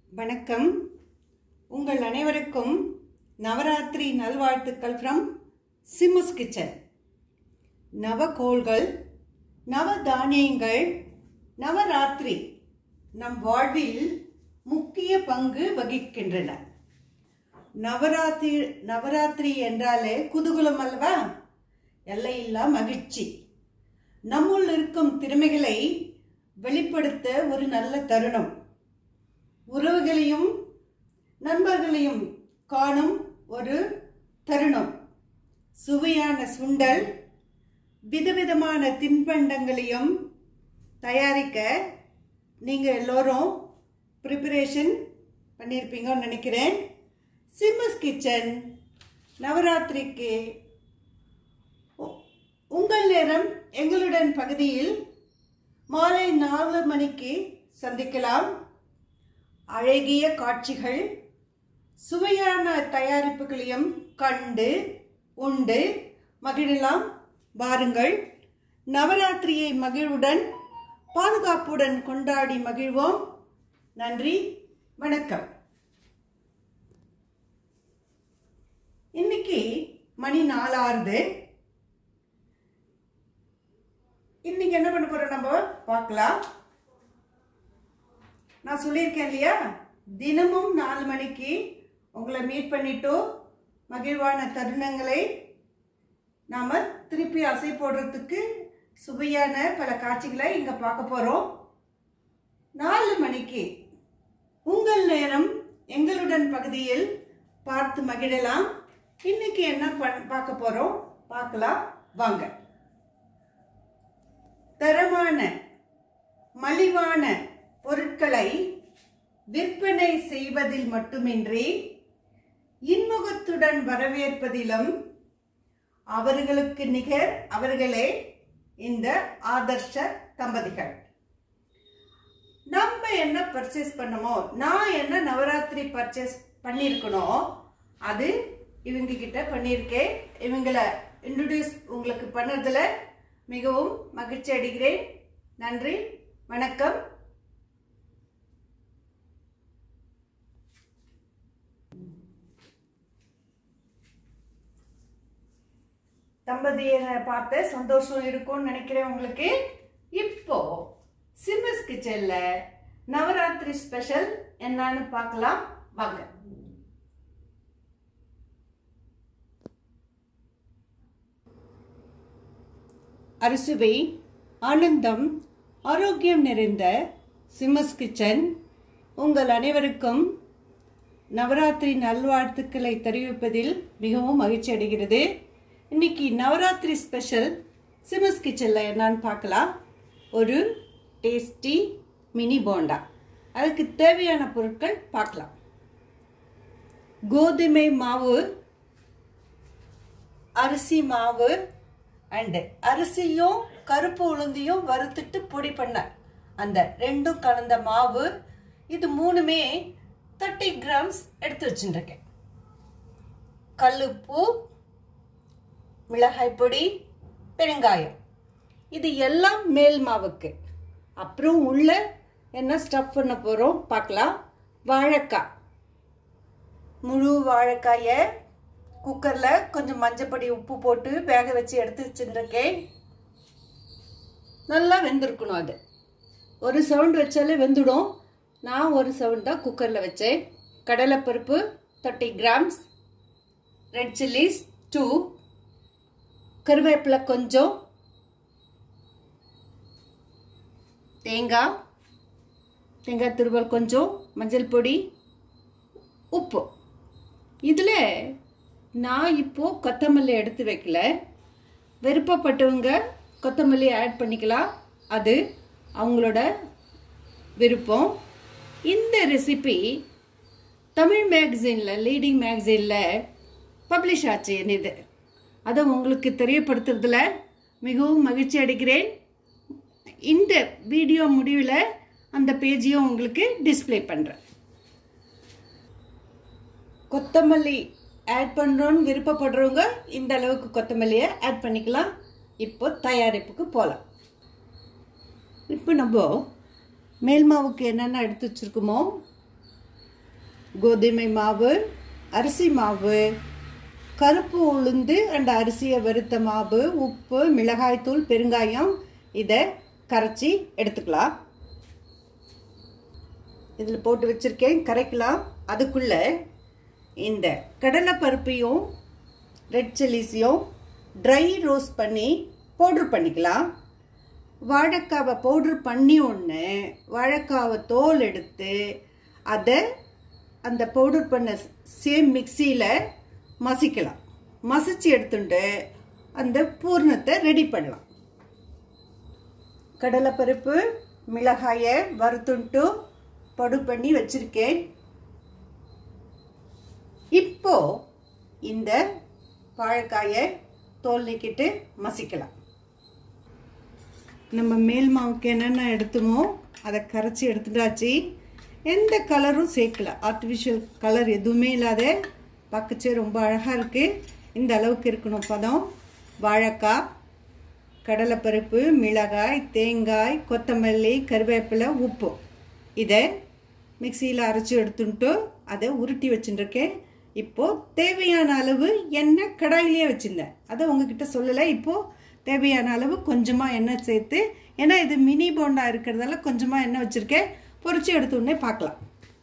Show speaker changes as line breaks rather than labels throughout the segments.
வணக்கம் உங்கள் அனைவருக்கும் நவராத்திரி நல்வாழ்த்துக்கள் ஃப்ரம் சிம்முஸ் கிச்சன் நவகோள்கள் நவ தானியங்கள் நவராத்திரி நம் வாழ்வில் முக்கிய பங்கு வகிக்கின்றன நவராத்திரி நவராத்திரி என்றாலே குதூகலம் அல்லவா எல்லையில்லா மகிழ்ச்சி நம்முள் இருக்கும் திறமைகளை வெளிப்படுத்த ஒரு நல்ல தருணம் உறவுகளையும் நண்பர்களையும் காணும் ஒரு தருணம் சுவையான சுண்டல் விதவிதமான தின்பண்டங்களையும் தயாரிக்க நீங்கள் எல்லோரும் ப்ரிப்பரேஷன் பண்ணியிருப்பீங்கன்னு நினைக்கிறேன் சிம்மஸ் கிச்சன் நவராத்திரிக்கு உ- உங்கள் நேரம் எங்களுடன் பகுதியில் மாலை நாலு மணிக்கு சந்திக்கலாம் அழகிய காட்சிகள் சுவையான தயாரிப்புகளையும் கண்டு உண்டு மகிழலாம் வாருங்கள் நவராத்திரியை மகிழ்வுடன் பாதுகாப்புடன் கொண்டாடி மகிழ்வோம் நன்றி வணக்கம் இன்னைக்கு மணி நாலாறுது இன்னைக்கு என்ன பண்ண போறோம் நம்ம பார்க்கலாம் நான் சொல்லியிருக்கேன் இல்லையா தினமும் நாலு மணிக்கு உங்களை மீட் பண்ணிட்டு மகிழ்வான தருணங்களை நாம் திருப்பி அசை போடுறதுக்கு சுவையான பல காட்சிகளை இங்கே பார்க்க போகிறோம் நாலு மணிக்கு உங்கள் நேரம் எங்களுடன் பகுதியில் பார்த்து மகிழலாம் இன்னைக்கு என்ன பண்- பார்க்க போகிறோம் பார்க்கலாம் வாங்க தரமான மலிவான பொருட்களை விற்பனை செய்வதில் மட்டுமின்றி இன்முகத்துடன் வரவேற்பதிலும் அவர்களுக்கு நிகர் அவர்களே இந்த ஆதர்ஷ தம்பதிகள் நம்ம என்ன பர்ச்சேஸ் பண்ணமோ நான் என்ன நவராத்திரி பர்ச்சேஸ் பண்ணியிருக்கணும் அது இவங்க கிட்ட பண்ணியிருக்கேன் இவங்களை இன்ட்ரடியூஸ் உங்களுக்கு பண்ணதில் மிகவும் மகிழ்ச்சி அடைகிறேன் நன்றி வணக்கம் தம்பதியரை பார்த்த சந்தோஷம் இருக்கும்னு நினைக்கிறேன் உங்களுக்கு இப்போ சிம்மஸ் கிச்சன்ல நவராத்திரி ஸ்பெஷல் என்னன்னு பார்க்கலாம் வாங்க அறுசுவை ஆனந்தம் ஆரோக்கியம் நிறைந்த சிம்மஸ் கிச்சன் உங்கள் அனைவருக்கும் நவராத்திரி நல்வாழ்த்துக்களை தெரிவிப்பதில் மிகவும் மகிழ்ச்சி அடைகிறது இன்னைக்கு நவராத்திரி ஸ்பெஷல் சிம்மஸ் கிச்சனில் என்னன்னு பார்க்கலாம் ஒரு டேஸ்டி மினி போண்டா அதுக்கு தேவையான பொருட்கள் பார்க்கலாம் கோதுமை மாவு அரிசி மாவு அண்டு அரிசியும் கருப்பு உளுந்தையும் வறுத்துட்டு பொடி பண்ண அந்த ரெண்டும் கலந்த மாவு இது மூணுமே தேர்ட்டி கிராம்ஸ் எடுத்து வச்சுருக்கேன் கல்லுப்பு மிளகாய் பொடி பெருங்காயம் இது எல்லாம் மேல் மாவுக்கு அப்புறம் உள்ள என்ன ஸ்டஃப் பண்ண போகிறோம் பார்க்கலாம் வாழைக்காய் முழு வாழைக்காயை குக்கரில் கொஞ்சம் மஞ்சப்பொடி உப்பு போட்டு வேக வச்சு எடுத்து வச்சுருக்கேன் நல்லா வெந்திருக்கணும் அது ஒரு சவுண்ட் வச்சாலே வெந்துடும் நான் ஒரு சவுண்ட் தான் குக்கரில் வச்சேன் கடலைப்பருப்பு thirty grams red chillies two கருவேப்பிலை கொஞ்சம் தேங்காய் தேங்காய் துருவல் கொஞ்சம் மஞ்சள் பொடி உப்பு இதில் நான் இப்போது கொத்தமல்லி எடுத்து வைக்கல விருப்பப்பட்டவங்க கொத்தமல்லி ஆட் பண்ணிக்கலாம் அது அவங்களோட விருப்பம் இந்த ரெசிபி தமிழ் மேகசினில் லீடிங் மேகசினில் பப்ளிஷ் ஆச்சு என்னது அதை உங்களுக்கு தெரியப்படுத்துறதுல மிகவும் மகிழ்ச்சி அடைகிறேன் இந்த வீடியோ முடிவில் அந்த பேஜையும் உங்களுக்கு டிஸ்ப்ளே பண்ணுறேன் கொத்தமல்லி ஆட் பண்ணுறோன்னு விருப்பப்படுறவங்க இந்த அளவுக்கு கொத்தமல்லியை ஆட் பண்ணிக்கலாம் இப்போ தயாரிப்புக்கு போகலாம் இப்போ நம்ம மேல் மாவுக்கு என்னென்ன எடுத்து வச்சுருக்கோமோ கோதுமை மாவு அரிசி மாவு கருப்பு உளுந்து அண்ட் அரிசியை வறுத்த மாவு உப்பு மிளகாய்த்தூள் பெருங்காயம் இதை கரைச்சி எடுத்துக்கலாம் இதில் போட்டு வச்சுருக்கேன் கரைக்கலாம் அதுக்குள்ளே இந்த கடலைப்பருப்பையும் ரெட் சில்லிஸையும் ட்ரை ரோஸ்ட் பண்ணி பவுட்ரு பண்ணிக்கலாம் வாழைக்காவை பவுட்ரு பண்ணி ஒன்று வாழைக்காவை தோல் எடுத்து அதை அந்த பவுடர் பண்ண சேம் மிக்சியில் மசிக்கலாம் மசிச்சு எடுத்துட்டு அந்த பூர்ணத்தை ரெடி பண்ணலாம் கடலைப்பருப்பு மிளகாயை வறுத்துண்டு படு பண்ணி வச்சிருக்கேன் இப்போ இந்த வாழைக்காயை தோல் நீக்கிட்டு மசிக்கலாம் நம்ம மேல் மாவுக்கு என்னென்ன எடுத்துமோ அதை கரைச்சி எடுத்துட்டாச்சு எந்த கலரும் சேர்க்கல ஆர்டிஃபிஷியல் கலர் எதுவுமே இல்லாத பார்க்கச்சே ரொம்ப அழகாக இருக்குது இந்த அளவுக்கு இருக்கணும் பதம் வாழைக்காய் கடலைப்பருப்பு மிளகாய் தேங்காய் கொத்தமல்லி கருவேப்பிலை உப்பு இதை மிக்சியில் அரைச்சி எடுத்துட்டு அதை உருட்டி வச்சுட்டுருக்கேன் இப்போது தேவையான அளவு எண்ணெய் கடாயிலே வச்சுருந்தேன் அதை உங்ககிட்ட சொல்லலை இப்போது தேவையான அளவு கொஞ்சமாக எண்ணெய் சேர்த்து ஏன்னா இது மினி போண்டா இருக்கிறதால கொஞ்சமாக எண்ணெய் வச்சுருக்கேன் பொறிச்சு எடுத்த உடனே பார்க்கலாம்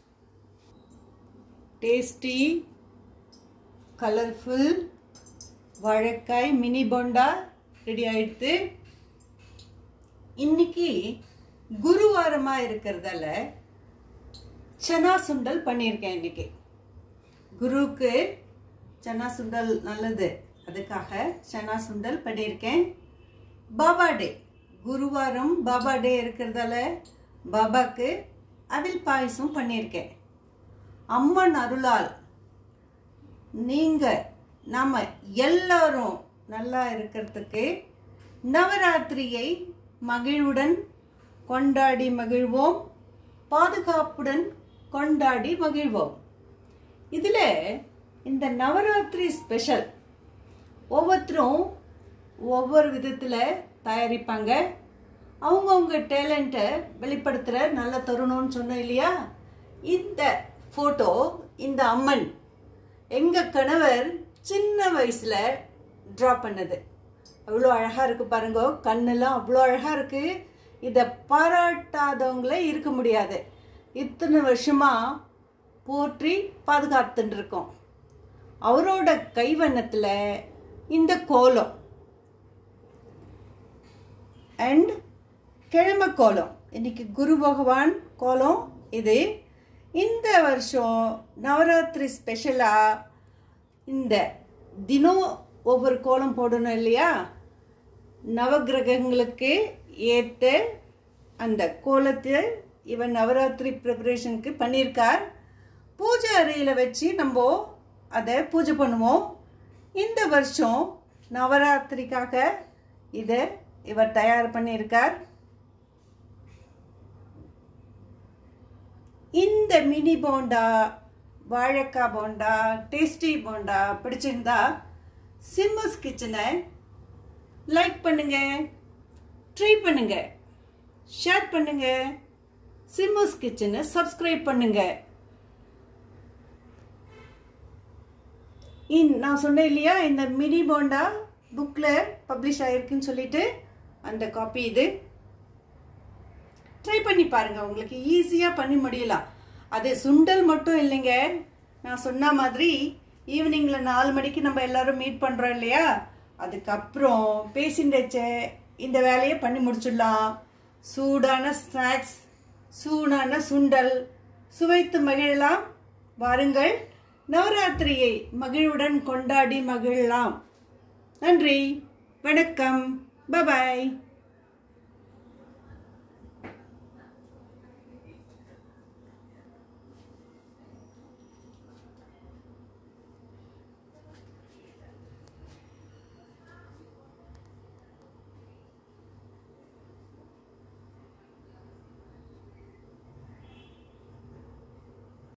டேஸ்டி கலர்ஃபுல் வாழைக்காய் மினி போண்டா ரெடி ஆயிடுத்து இன்னைக்கு குருவாரமாக இருக்கிறதால சனா சுண்டல் பண்ணியிருக்கேன் இன்னைக்கு குருவுக்கு சனா சுண்டல் நல்லது அதுக்காக சனா சுண்டல் பண்ணியிருக்கேன் பாபா டே குருவாரம் பாபா டே இருக்கிறதால பாபாக்கு அவில் பாயசம் பண்ணியிருக்கேன் அம்மன் அருளால் நீங்கள் நாம் எல்லாரும் நல்லா இருக்கிறதுக்கு நவராத்திரியை மகிழ்வுடன் கொண்டாடி மகிழ்வோம் பாதுகாப்புடன் கொண்டாடி மகிழ்வோம் இதில் இந்த நவராத்திரி ஸ்பெஷல் ஒவ்வொருத்தரும் ஒவ்வொரு விதத்தில் தயாரிப்பாங்க அவங்கவுங்க டேலண்ட்டை வெளிப்படுத்துகிற நல்ல தருணம்னு சொன்னோம் இல்லையா இந்த ஃபோட்டோ இந்த அம்மன் எங்கள் கணவர் சின்ன வயசில் ட்ரா பண்ணது அவ்வளோ அழகாக இருக்குது பாருங்க கண்ணெல்லாம் அவ்வளோ அழகாக இருக்குது இதை பாராட்டாதவங்களே இருக்க முடியாது இத்தனை வருஷமாக போற்றி பாதுகாத்துட்டு இருக்கோம் அவரோட கைவண்ணத்தில் இந்த கோலம் அண்ட் கிழமை கோலம் இன்னைக்கு குரு பகவான் கோலம் இது இந்த வருஷம் நவராத்திரி ஸ்பெஷலாக இந்த தினம் ஒவ்வொரு கோலம் போடணும் இல்லையா நவகிரகங்களுக்கு ஏற்ற அந்த கோலத்தை இவன் நவராத்திரி ப்ரிப்பரேஷனுக்கு பண்ணியிருக்கார் பூஜை அறையில் வச்சு நம்ம அதை பூஜை பண்ணுவோம் இந்த வருஷம் நவராத்திரிக்காக இதை இவர் தயார் பண்ணியிருக்கார் இந்த மினி போண்டா வாழைக்காய் போண்டா டேஸ்டி போண்டா பிடிச்சிருந்தா சிம்மஸ் கிச்சனை லைக் பண்ணுங்க ட்ரை பண்ணுங்க ஷேர் பண்ணுங்க சிம்மஸ் கிச்சனை சப்ஸ்கிரைப் பண்ணுங்க இன் நான் சொன்னேன் இல்லையா இந்த மினி போண்டா புக்கில் பப்ளிஷ் ஆகிருக்குன்னு சொல்லிட்டு அந்த காப்பி இது ட்ரை பண்ணி பாருங்க உங்களுக்கு ஈஸியாக பண்ணி முடியலாம் அது சுண்டல் மட்டும் இல்லைங்க நான் சொன்ன மாதிரி ஈவினிங்கில் நாலு மணிக்கு நம்ம எல்லாரும் மீட் பண்ணுறோம் இல்லையா அதுக்கப்புறம் பேசிண்டச்ச இந்த வேலையை பண்ணி முடிச்சிடலாம் சூடான ஸ்நாக்ஸ் சூடான சுண்டல் சுவைத்து மகிழலாம் வாருங்கள் நவராத்திரியை மகிழ்வுடன் கொண்டாடி மகிழலாம் நன்றி வணக்கம் பபாய்